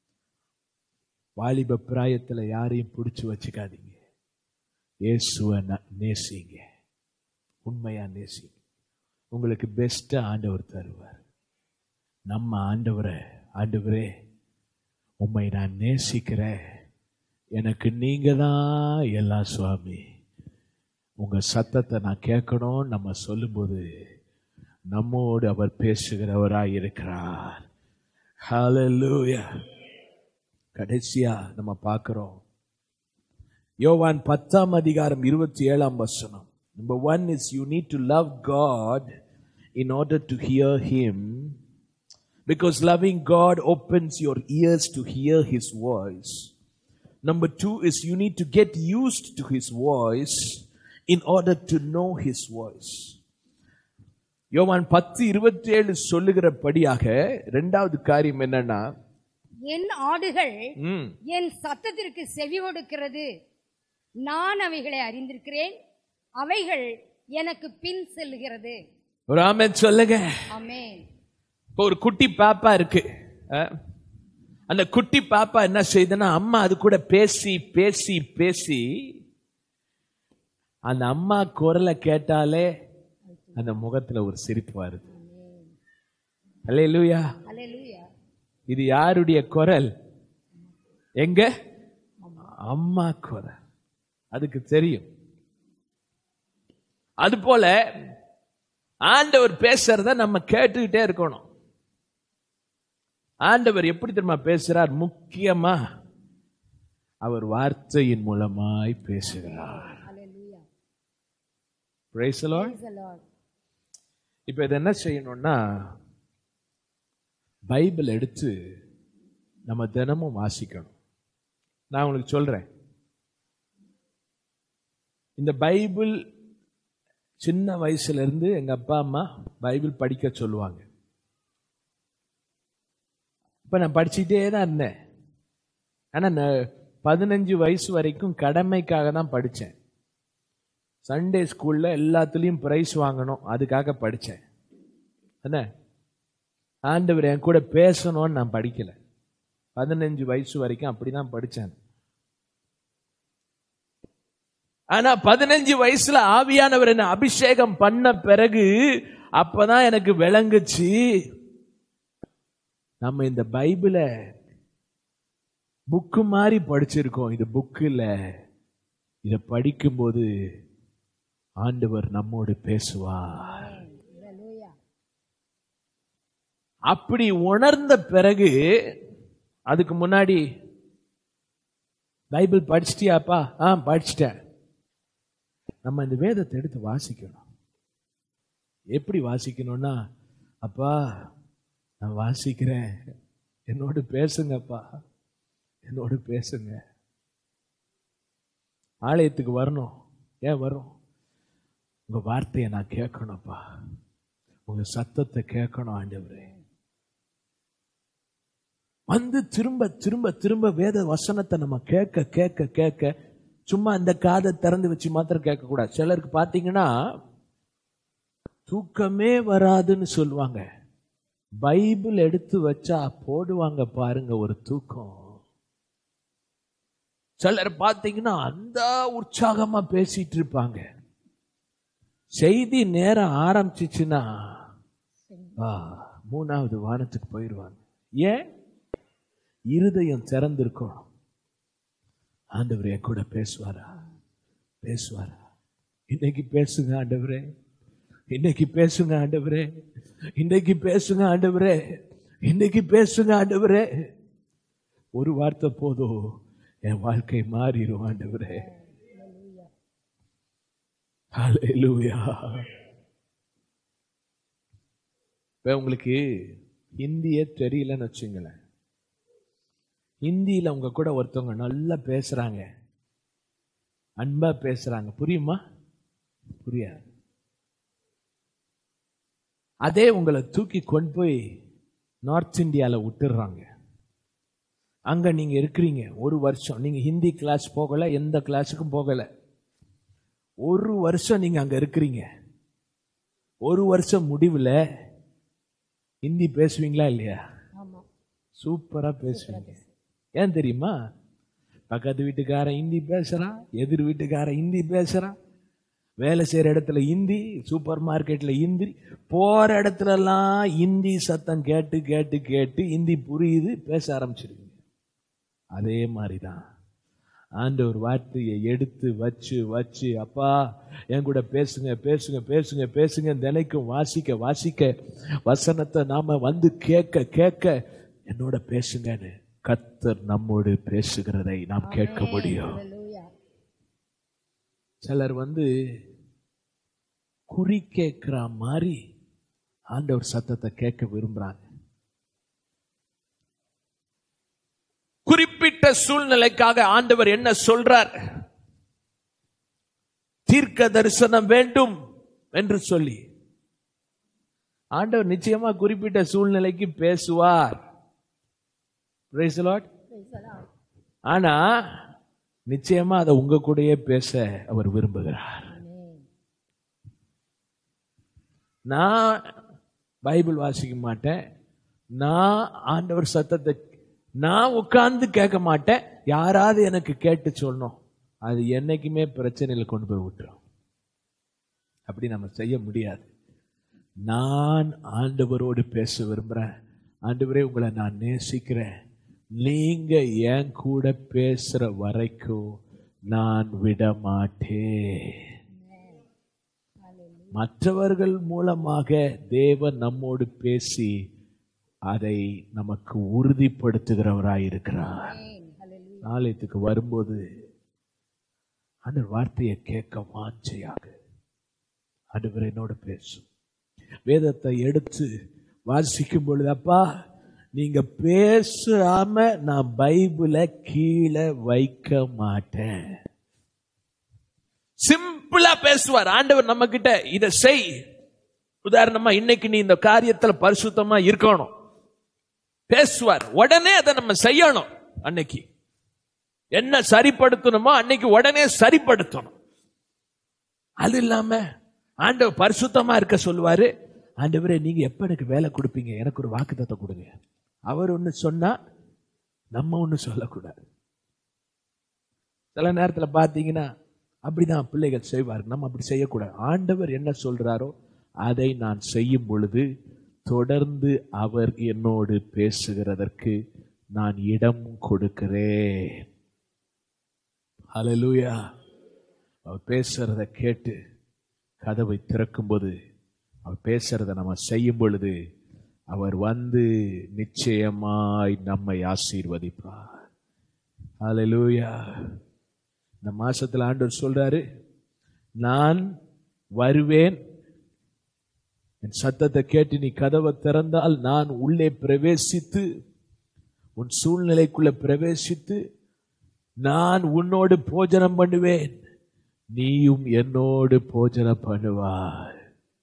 வாலிப பிராயத்துல யாரையும் பிடிச்சி வச்சுக்காதீங்க இயேசுவை ந- நேசிங்க உண்மையா நேசிங்க உங்களுக்கு பெஸ்டா ஆண்டவர் தருவார் நம்ம ஆண்டவரை ஆண்டவரே உம்மை நான் நேசிக்கிறேன் எனக்கு நீங்க தான் எல்லாம் சுவாமி உங்க சத்தத்தை நான் கேட்கணும் நம்ம சொல்லும்போது நம்மோடு அவர் பேசுகிறவராய் இருக்கிறார் ஹalleluya கடைசியா நம்ம பார்க்கிறோம் யோவான் பத்தாம் அதிகாரம் இருபத்தி ஏழாம் வசனம் number one is you need to love God in order to hear him because loving God opens your ears to hear His voice. Number two is you need to get used to His voice in order to know His voice. யோவான் பத்து இருபத்தி ஏழு சொல்லுகிறபடியாக இரண்டாவது காரியம் என்னன்னா என் ஆடுகள் ம், என் சத்தத்திற்கு செவி கொடுக்கிறது நான் அவைகளை அறிந்திருக்கிறேன் அவைகள் எனக்கு பின் செல்லுகிறது ஒரு ஆமென் சொல்லுங்க ஆமென் இப்போ ஒரு குட்டி பாப்பா இருக்கு அஹ், அந்த குட்டி பாப்பா என்ன செய்யுதுன்னா அம்மா அது கூட பேசி பேசி பேசி அந்த அம்மா குரலை கேட்டாலே அந்த முகத்துல ஒரு சிரிப்பு வருது அல்லேலூயா அல்லேலூயா இது யாருடைய குரல் எங்க அம்மா குரல் அதுக்கு தெரியும் அது போல ஆண்டவர் பேசுறத நம்ம கேட்டுக்கிட்டே இருக்கணும் ஆண்டவர் எப்படி தெரியுமா பேசுறார் முக்கியமா அவர் வார்த்தையின் மூலமாய் பேசுகிறார் அல்லேலூயா Praise the Lord. Praise the Lord. இப்போ இதை என்ன செய்யணும்னா பைபிள் எடுத்து நம்ம தினமும் வாசிக்கணும் நான் உங்களுக்கு சொல்றேன் இந்த பைபிள் சின்ன வயசுல இருந்து எங்க அப்பா அம்மா பைபிள் படிக்க சொல்லுவாங்க இப்ப நான் படிச்சுட்டே தான் இருந்தேன் ஆனா நான் பதினஞ்சு வயசு வரைக்கும் கடமைக்காக தான் படித்தேன் சண்டே ஸ்கூல்ல எல்லாத்துலேயும் ப்ரைஸ் வாங்கணும் அதுக்காக படித்தேன் என்ன ஆண்டவர் என் கூட பேசணும்னு நான் படிக்கல பதினஞ்சு வயசு வரைக்கும் அப்படிதான் படித்தேன் ஆனா பதினஞ்சு வயசுல ஆவியானவர் என்ன அபிஷேகம் பண்ண பிறகு அப்பதான் எனக்கு விளங்குச்சு நம்ம இந்த பைபிளை புக்கு மாதிரி படிச்சிருக்கோம் இது புக்கு இல்ல இதை படிக்கும்போது ஆண்டவர் நம்மோடு பேசுவார் Hallelujah. அப்படி உணர்ந்த பிறகு அதுக்கு முன்னாடி பைபிள் படிச்சிட்டியாப்பா ஆ படிச்சிட்டேன் நம்ம இந்த வேதத்தை எடுத்து வாசிக்கணும் எப்படி வாசிக்கணும்னா அப்பா நான் வாசிக்கிறேன் என்னோடு பேசுங்கப்பா என்னோடு பேசுங்க ஆலயத்துக்கு வரணும் ஏன் வரும் உங்க வார்த்தையை நான் கேட்கணும்ப்பா உங்க சத்தத்தை கேட்கணும் ஆண்டவரே வந்து திரும்ப திரும்ப திரும்ப வேத வசனத்தை நம்ம கேட்க கேட்க கேட்க சும்மா இந்த காதை திறந்து வச்சு மாத்திரம் கேட்க கூடாது சிலருக்கு பாத்தீங்கன்னா தூக்கமே வராதுன்னு சொல்லுவாங்க பைபிள் எடுத்து வச்சா போடுவாங்க பாருங்க ஒரு தூக்கம் சிலர் பாத்தீங்கன்னா அந்த உற்சாகமா பேசிட்டு இருப்பாங்க செய்தி நேரம் ஆரம்பிச்சிச்சுன்னா ஆ, மூணாவது வானத்துக்கு போயிடுவாங்க ஏன் இருதயம் திறந்திருக்கும் ஆண்டவர் என் கூட பேசுவாரா பேசுவாரா இன்னைக்கு பேசுங்க ஆண்டவரே இன்னைக்கு பேசுங்க ஆண்டவரே இன்னைக்கு பேசுங்க ஆண்டவரே இன்னைக்கு பேசுங்க ஆண்டவரே ஒரு வார்த்தை போதும் என் வாழ்க்கை மாறிடும் ஆண்டவரே ஹalleluya இப்ப உங்களுக்கு ஹிந்தியே தெரியலன்னு வச்சுங்களேன் ஹிந்தியில உங்க கூட ஒருத்தவங்க நல்லா பேசுறாங்க அன்பா பேசுறாங்க புரியுமா புரியாது அதே உங்களை தூக்கி கொண்டு போய் நார்த் இந்தியால விட்டுடுறாங்க அங்க நீங்க இருக்கிறீங்க ஒரு வருஷம் நீங்க ஹிந்தி கிளாஸ் போகல எந்த கிளாஸுக்கும் போகல ஒரு வருஷம் நீங்க அங்க இருக்கிறீங்க ஒரு வருஷம் முடிவுல ஹிந்தி பேசுவீங்களா இல்லையா ஆமா சூப்பரா பேசுவீங்க ஏன் தெரியுமா பக்கத்து வீட்டுக்காரன் ஹிந்தி பேசுறான் எதிர் வீட்டுக்காரன் ஹிந்தி பேசுறான் வேலை செய்யற இடத்துல ஹிந்தி சூப்பர் மார்க்கெட்ல ஹிந்தி போற இடத்துல எல்லாம் ஹிந்தி சத்தம் கேட்டு கேட்டு கேட்டு ஹிந்தி புரியுது பேச ஆரம்பிச்சிருவீங்க அதே மாதிரிதான் ஆண்டவர் வார்த்தையை எடுத்து வச்சு வச்சு அப்பா என் கூட பேசுங்க பேசுங்க பேசுங்க பேசுங்க நினைக்கும் வாசிக்க வாசிக்க வசனத்தை நாம வந்து கேட்க கேட்க என்னோட பேசுங்கன்னு கத்தர் நம்மோடு பேசுகிறதை நாம் கேட்க முடியும் Hallelujah. சிலர் வந்து குறி கேட்கிற மாதிரி ஆண்டவர் சத்தத்தை கேட்க விரும்புறாங்க குறிப்பிட்ட சூழ்நிலைக்காக ஆண்டவர் என்ன சொல்றார் தீர்க்க தரிசனம் வேண்டும் என்று சொல்லி ஆண்டவர் நிச்சயமா குறிப்பிட்ட சூழ்நிலைக்கு பேசுவார் Praise the Lord. Praise the Lord. ஆனா நிச்சயமா அதை உங்க கூடயே பேச அவர் விரும்புகிறார் Amen. நான் பைபிள் வாசிக்க மாட்டேன் நான் ஆண்டவர் சத்தத்தை நான் உட்கார்ந்து கேட்க மாட்டேன் யாராவது எனக்கு கேட்டு சொல்லணும் அது என்னைக்குமே பிரச்சனையில கொண்டு போய் விட்டுரும் அப்படி நம்ம செய்ய முடியாது நான் ஆண்டவரோடு பேச விரும்புறேன் ஆண்டவரே உங்களை நான் நேசிக்கிறேன் நீங்க என் கூட பேசுற வரைக்கும் நான் விட மாட்டேன் மற்றவர்கள் மூலமாக தேவன் நம்மோடு பேசி அதை நமக்கு உறுதிப்படுத்துகிறவராயிருக்கிறார் Amen. Hallelujah. ஆலயத்துக்கு வரும்போது அந்த வார்த்தையை கேட்க வாஞ்சையாக ஆண்டவர் என்னோட பேசும் வேதத்தை எடுத்து வாசிக்கும் பொழுது அப்பா நீங்க பேசாம நான் பைபிளை கீழே வைக்க மாட்டேன் சிம்பிளா பேசுவார் ஆண்டவர் நம்ம கிட்ட இதை செய் உதாரணமா இன்னைக்கு நீ இந்த காரியத்துல பரிசுத்தமா இருக்கணும் பேசுவார் உடனே அதை நம்ம செய்யணும் அன்னைக்கு என்ன சரிப்படுத்தணுமோ அன்னைக்கு உடனே சரிப்படுத்தணும் அது இல்லாம ஆண்டவர் பரிசுத்தமா இருக்க சொல்லுவாரு ஆண்டவரே நீங்க எப்ப எனக்கு வேலை கொடுப்பீங்க எனக்கு ஒரு வாக்குத்தத்தை கொடுங்க அவர் ஒண்ணு சொன்னா நம்ம ஒண்ணு சொல்லக்கூடாது சில நேரத்துல பாத்தீங்கன்னா அப்படிதான் பிள்ளைகள் செய்வார்கள் நம்ம அப்படி செய்யக்கூடாது ஆண்டவர் என்ன சொல்றாரோ அதை நான் செய்யும் பொழுது தொடர்ந்து அவர் என்னோடு பேசுகிறதற்கு நான் இடம் கொடுக்கிறேன் ஹalleluya அவர் பேசுறத கேட்டு கதவை திறக்கும்போது அவர் பேசுறத நம்ம செய்யும் பொழுது அவர் வந்து நிச்சயமாய் நம்மை ஆசீர்வதிப்பார் ஹalleluya இந்த மாசத்துல ஆண்டவர் சொல்றாரு நான் வருவேன் என் சத்தத்தை கேட்டு நீ கதவை திறந்தால் நான் உள்ளே பிரவேசித்து உன் சூழ்நிலைக்குள்ள பிரவேசித்து நான் உன்னோடு போஜனம் பண்ணுவேன் நீயும் என்னோடு போஜனம் பண்ணுவாய்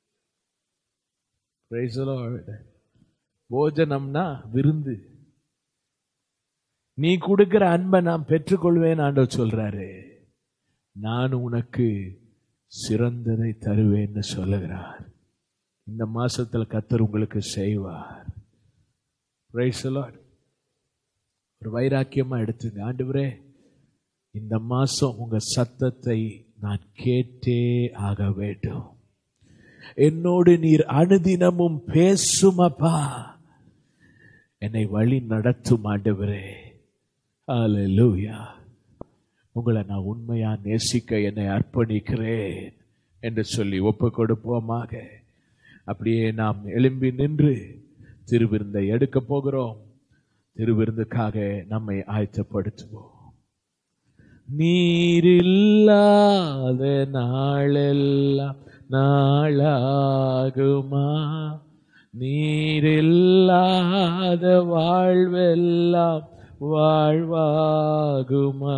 Praise the Lord. போஜனம்னா விருந்து நீ கொடுக்கிற அன்பை நான் பெற்றுக்கொள்வேன் ஆண்டவர் சொல்றாரு நான் உனக்கு சிறந்ததை தருவேன்னு சொல்லுகிறார் இந்த மாசத்துல கத்தர் உங்களுக்கு செய்வார் Praise the Lord. ஒரு வைராக்கியமா எடுத்துங்க ஆண்டவரே இந்த மாசம் உங்க சத்தத்தை நான் கேட்டே ஆக வேண்டும் என்னோடு நீர் அனுதினமும் பேசுமப்பா என்னை வழி நடத்தும் ஆண்டவரே ஹalleluya உங்களை நான் உண்மையா நேசிக்க என்னை அர்ப்பணிக்கிறேன் என்று சொல்லி ஒப்பு கொடுப்போமாக அப்படியே நாம் எழும்பி நின்று திருவிருந்தை எடுக்க போகிறோம் திருவிருந்துக்காக நம்மை ஆயத்தப்படுத்துவோம் நீரில்லாத நாளெல்லாம் நாளாகுமா நீரில்லாத வாழ்வெல்லாம் வாழ்வாகுமா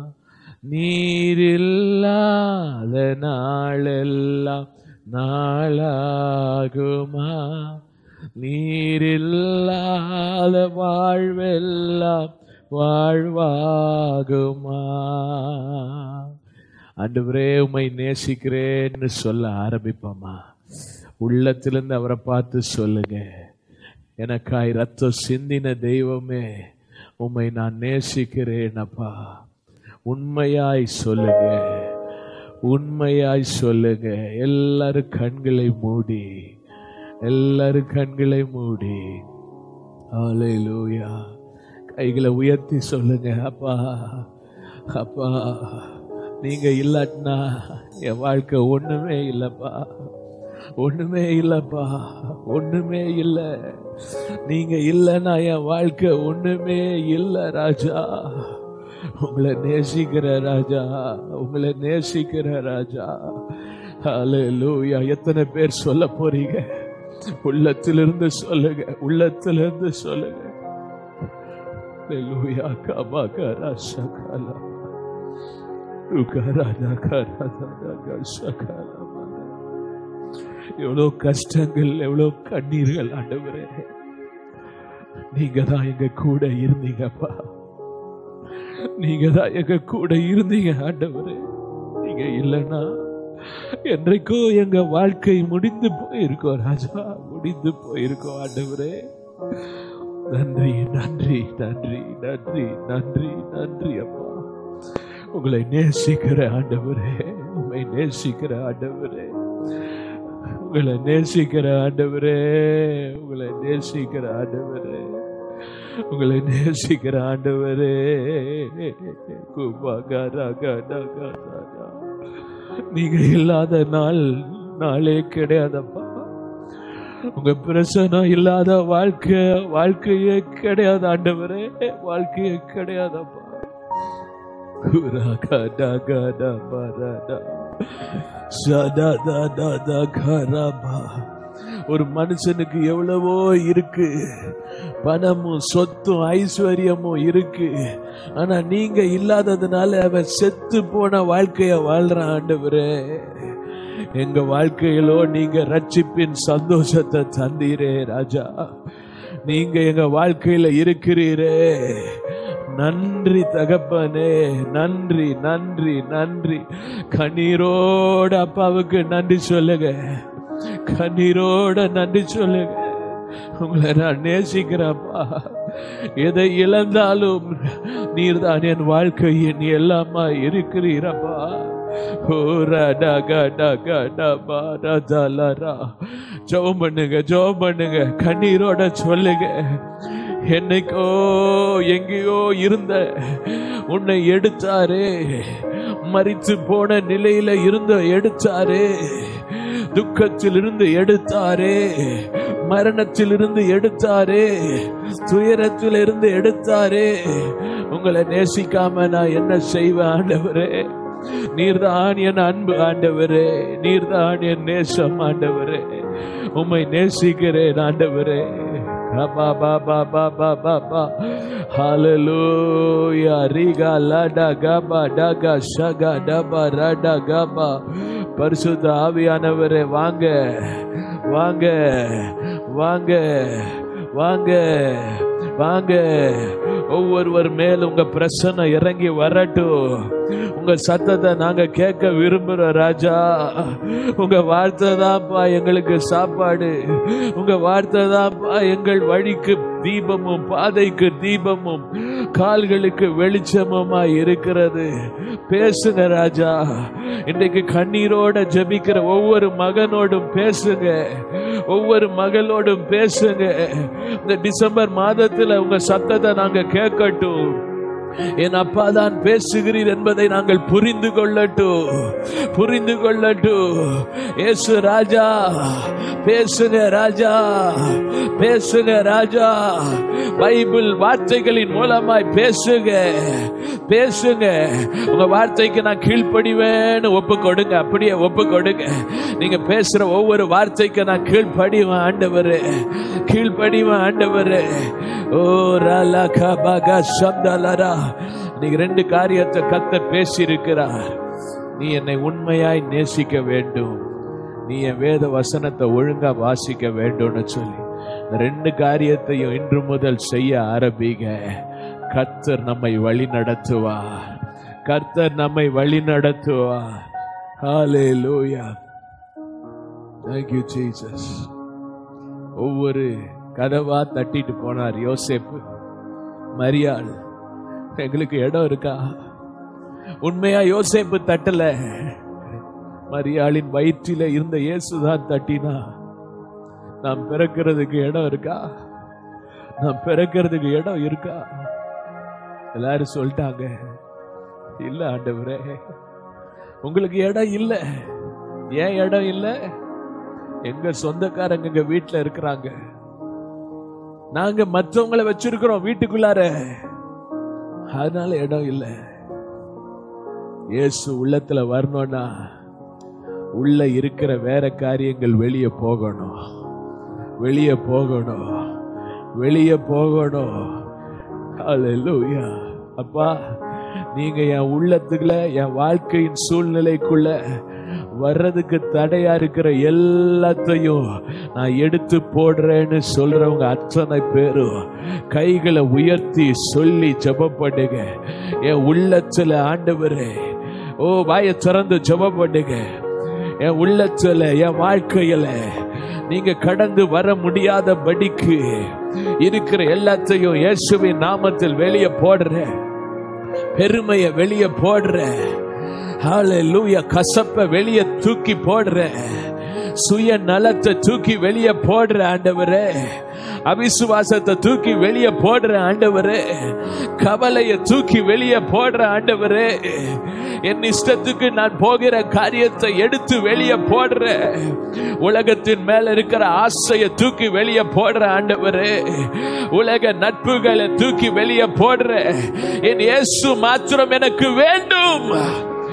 நீரில்லாத நாளெல்லாம் நாளாகுமா நீரில்லாத வாழ்வெல்லாம் வாழ்வாகுமா ஆண்டவரே உம்மை நேசிக்கிறேன்னு சொல்ல ஆரம்பிப்போமா உள்ளத்திலிருந்து அவரை பார்த்து சொல்லுங்க எனக்காய் ரத்தம் சிந்தின தெய்வமே உம்மை நான் நேசிக்கிறேன் அப்பா உண்மையாய் சொல்லுங்க உண்மையாய் சொல்லுங்க எல்லாரும் கண்களை மூடி எல்லாரும் கண்களை மூடி ஹalleluya கைகளை உயர்த்தி சொல்லுங்க அப்பா அப்பா நீங்க இல்லாட்டினா என் வாழ்க்கை ஒண்ணுமே இல்லப்பா ஒண்ணுமே இல்லப்பா ஒண்ணுமே இல்லை நீங்க இல்லைன்னா என் வாழ்க்கை ஒண்ணுமே இல்லை ராஜா உங்களை நேசிக்கிற ராஜா உங்களை நேசிக்கிற ராஜா ஹalleluya எத்தனை பேர் சொல்ல போறீங்க உள்ளத்திலிருந்து சொல்லுங்க உள்ளத்திலிருந்து சொல்லுங்க ஹalleluya கபகரா சகலா உகராதா கராதா சகலா எவ்வளவு கஷ்டங்கள் எவ்வளவு கண்ணீர்கள் ஆண்டவரே நீங்க தான் எங்க கூட இருந்தீங்கப்பா நீங்க தான் எங்க கூட இருந்தீங்க ஆண்டவரே நீங்க இல்லைன்னா என்றைக்கோ எங்க வாழ்க்கை முடிந்து போயிருக்கோம் ராஜா முடிந்து போயிருக்கோம் ஆண்டவரே நன்றி நன்றி நன்றி நன்றி நன்றி நன்றி அப்பா உங்களை நேசிக்கிற ஆண்டவரே உங்களை நேசிக்கிற ஆண்டவரே உங்களை நேசிக்கிற ஆண்டவரே உங்களை நேசிக்கிற ஆண்டவரே உங்களை நேசிக்கிற ஆண்டவரே குபகரகடகடகா. நீங்க இல்லாத நாள் நாளே கிடையாதப்பா உங்க பிரசனம் இல்லாத வாழ்க்கை வாழ்க்கையே கிடையாது ஆண்டவரே வாழ்க்கையே கிடையாதப்பா குரகடகடபரடா. சததததகரபா. ஒரு மனுஷனுக்கு எவ்வளவோ இருக்கு பணமும் சொத்தும் ஐஸ்வர்யமும் இருக்கு ஆனா நீங்க இல்லாததுனால அவன் செத்து போன வாழ்க்கைய வாழ்றான் ஆண்டவரே எங்க வாழ்க்கையிலோ நீங்க ரட்சிப்பின் சந்தோஷத்தை தந்தீரே ராஜா நீங்க எங்க வாழ்க்கையில இருக்கிறீரே நன்றி தகப்பனே நன்றி நன்றி நன்றி கண்ணீரோட அப்பாவுக்கு நன்றி சொல்லுங்க கண்ணீரோட நன்றி சொல்லுங்க உங்களை நான் நேசிக்கிறப்பா எதை இழந்தாலும் நீர் தான் என் வாழ்க்கையின் எல்லாமா இருக்கிறீரப்பா ஜோம் பண்ணுங்க ஜோம் பண்ணுங்க கண்ணீரோட சொல்லுங்க என்னைக்கோ எங்கேயோ இருந்த உன்னை எடுத்தாரே மறித்து போன நிலையில இருந்த எடுத்தாரே துக்கத்தில் இருந்து எடுத்தாரே மரணத்தில் இருந்து எடுத்தாரே துயரத்தில் இருந்து எடுத்தாரே உங்களை நேசிக்காம நான் என்ன செய்வேன் ஆண்டவரே நீர்தான் என் அன்பு ஆண்டவரே நீர்தான் என் நேசம் ஆண்டவரே உம்மை நேசிக்கிறேன் ஆண்டவரே Ba ba ba ba ba ba ba. Hallelujah. Riga lada gaba daga shaga daba rada gaba. பரிசுத்த ஆவியானவரே வாங்க வாங்க வாங்க வாங்க வாங்க ஒவ்வொருவர் மேல் உங்க பிரசனை இறங்கி வரட்டும் உங்க சத்தத்தை நாங்க கேட்க விரும்புறோம் ராஜா உங்க வார்த்தை தான்ப்பா எங்களுக்கு சாப்பாடு உங்க வார்த்தை தான்ப்பா எங்கள் வழிக்கு தீபமும் பாதைக்கு தீபமும் கால்களுக்கு வெளிச்சமுமா இருக்கிறது பேசுங்க ராஜா இன்றைக்கு கண்ணீரோட ஜெபிக்கிற ஒவ்வொரு மகனோடும் பேசுங்க ஒவ்வொரு மகளோடும் பேசுங்க இந்த டிசம்பர் மாதத்துல உங்க சத்தத்தை நாங்க கேட்கட்டும் என் அப்பா தான் பேசுகிறீர் என்பதை நாங்கள் புரிந்து கொள்ளட்டும் புரிந்து கொள்ளட்டும் ஏசு ராஜா பேசுங்க ராஜா பேசுங்க ராஜா பைபிள் வார்த்தைகளின் மூலமாய் பேசுங்க பேசுங்க உங்க வார்த்தைக்கு நான் கீழ்ப்படிவேன்னு ஒப்பு கொடுங்க அப்படியே ஒப்பு கொடுங்க நீங்க பேசுற ஒவ்வொரு வார்த்தைக்கு நான் கீழ்ப்படிவேன் ஆண்டவரே கீழ்ப்படிவேன் ஆண்டவரே ஓ ரலா கபகா சப்தலரா நீங்க ரெண்டு காரியத்தை கத்த பேசி இருக்கிறார் நீ என்னை உண்மையாய் நேசிக்க வேண்டும் நீ என் வேத வசனத்தை ஒழுங்கா வாசிக்க வேண்டும்னு சொல்லி இந்த ரெண்டு காரியத்தையும் இன்று முதல் செய்ய ஆரம்பிங்க கர்த்தர் நம்மை வழி நடத்துவார் கர்த்தர் நம்மை வழி நடத்துவார் ஹalleluya thank you jesus ஒவ்வொரு கதவா தட்டிட்டு போனார் யோசேப்பு மரியாள் எங்களுக்கு இடம் இருக்கா உண்மையா யோசேப்பு தட்டல மரியாளின் வயிற்றில இருந்த இயேசுதான் தட்டினா நாம் பிறக்கிறதுக்கு இடம் இருக்கா நாம் பிறக்கிறதுக்கு இடம் இருக்கா எல்லாரும் சொல்லிட்டாங்க இல்ல ஆண்டவரே உங்களுக்கு இடம் இல்ல ஏன் இடம் இல்ல எங்க சொந்தக்காரங்க எங்க வீட்டுல இருக்கிறாங்க நாங்க மற்றவங்களை வச்சிருக்கிறோம் வீட்டுக்குள்ளார அதனால இடம் இல்ல இயேசு உள்ளத்துல வரணும்னா உள்ள இருக்கிற வேற காரியங்கள் வெளியே போகணும் வெளியே போகணும் வெளியே போகணும் ஹalleluya அப்பா நீங்க என் உள்ளத்துக்குள்ள என் வாழ்க்கையின் சூழ்நிலைக்குள்ள வர்றதுக்கு தடையா இருக்கிற எல்லாத்தையும் நான் எடுத்து போடுறேன்னு சொல்றவங்க அத்தனை பேரும் கைகளை உயர்த்தி சொல்லி ஜெபப்படுங்க என் உள்ளத்துல ஆண்டவரே ஓ வாயை திறந்து ஜெபப்படுங்க என் உள்ளத்துல என் வாழ்க்கையில நீங்க கடந்து வர முடியாத படிக்கு இருக்கிற எல்லாத்தையும் இயேசுவின் நாமத்தில் வெளியே போடுறேன் பெருமைய வெளியே போடுறேன் ஹalleluya கசப்ப வெளியே தூக்கி போடுறேன் சுய நலத்தை தூக்கி வெளியே போடுற ஆண்டவரே அவிசுவாசத்தை தூக்கி வெளியே போடுற ஆண்டவரே கவலையை தூக்கி வெளியே போடுற ஆண்டவரே என் இஷ்டத்துக்கு நான் போகிற காரியத்தை எடுத்து வெளியே போடுற உலகத்தின் மேல இருக்கிற ஆசையை தூக்கி வெளியே போடுற ஆண்டவரே உலக நட்புகளை தூக்கி வெளியே போடுற என் இயேசு மாத்திரம் எனக்கு வேண்டும்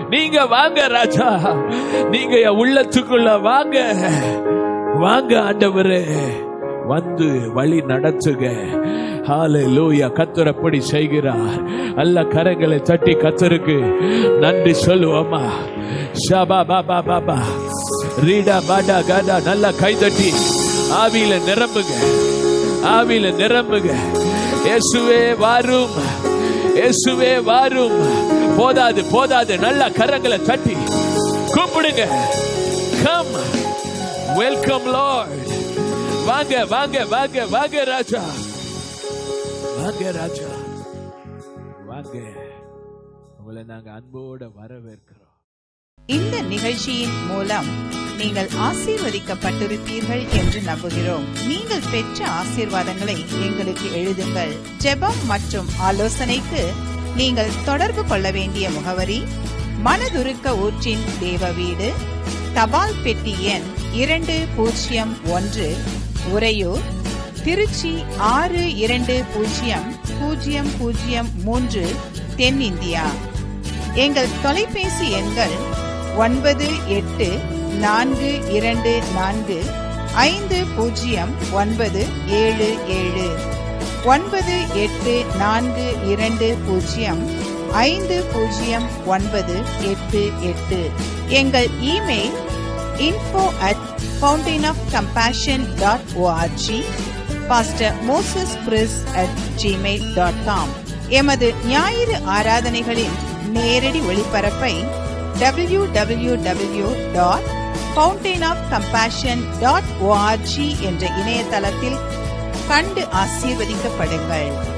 நீங்க வாங்க ராஜா நீங்க என் உள்ளத்துக்குள்ள வாங்க வாங்க ஆண்டவரே வந்து வழி நடத்துக ஹalleluya கத்தர் அப்படி செய்கிறார் அல்ல கரங்களை தட்டி கத்தருக்கு நன்றி சொல்லுவோமா ஷபா பாபா பாபா ரீடா பாடா காடா நல்லா கை தட்டி ஆவியில நிரம்புங்க ஆவியில நிரம்புங்க இயேசுவே வாரும் இயேசுவே வாரும் போதாது போதாது நல்லா கரங்களை தட்டி கூப்பிடுங்க கம் வெல்கம் லார்ட் வாங்க வாங்க வாங்க வாங்க ராஜா வாங்க ராஜா வாங்க உங்களை நாங்க அன்போட வரவேற்கிறோம் இந்த நிகழ்ச்சியின் மூலம் நீங்கள் ஆசீர்வதிக்கப்பட்டிருப்பீர்கள் என்று நம்புகிறோம் நீங்கள் பெற்ற ஆசீர்வாதங்களை எங்களுக்கு எழுதுங்கள் ஜெபம் மற்றும் ஆலோசனைக்கு நீங்கள் தொடர்பு கொள்ள வேண்டிய முகவரி மனதுருக்க ஊற்றின் தேவ வீடு தபால் பெட்டி எண் இரண்டு பூஜ்ஜியம் ஒன்று உறையூர் திருச்சி ஆறு இரண்டு பூஜ்ஜியம் பூஜ்ஜியம் பூஜ்ஜியம் மூன்று தென்னிந்தியா எங்கள் தொலைபேசி எண்கள் ஒன்பது எட்டு நான்கு இரண்டு நான்கு ஐந்து பூஜ்ஜியம் ஒன்பது ஏழு ஏழு ஒன்பது எட்டு நான்கு இரண்டு பூஜ்ஜியம் ஐந்து பூஜ்ஜியம் ஒன்பது எட்டு எட்டு எங்கள் email info at fountain of compassion dot ORG pastor Moses பிரிஸ் அட் ஜிமெயில் டாட் காம் எமது ஞாயிறு ஆராதனைகளின் நேரடி ஒளிபரப்பை W W W dot fountain of compassion dot ORG என்ற இணையதளத்தில் கண்டு ஆசீர்வதிக்கப்படுங்கள்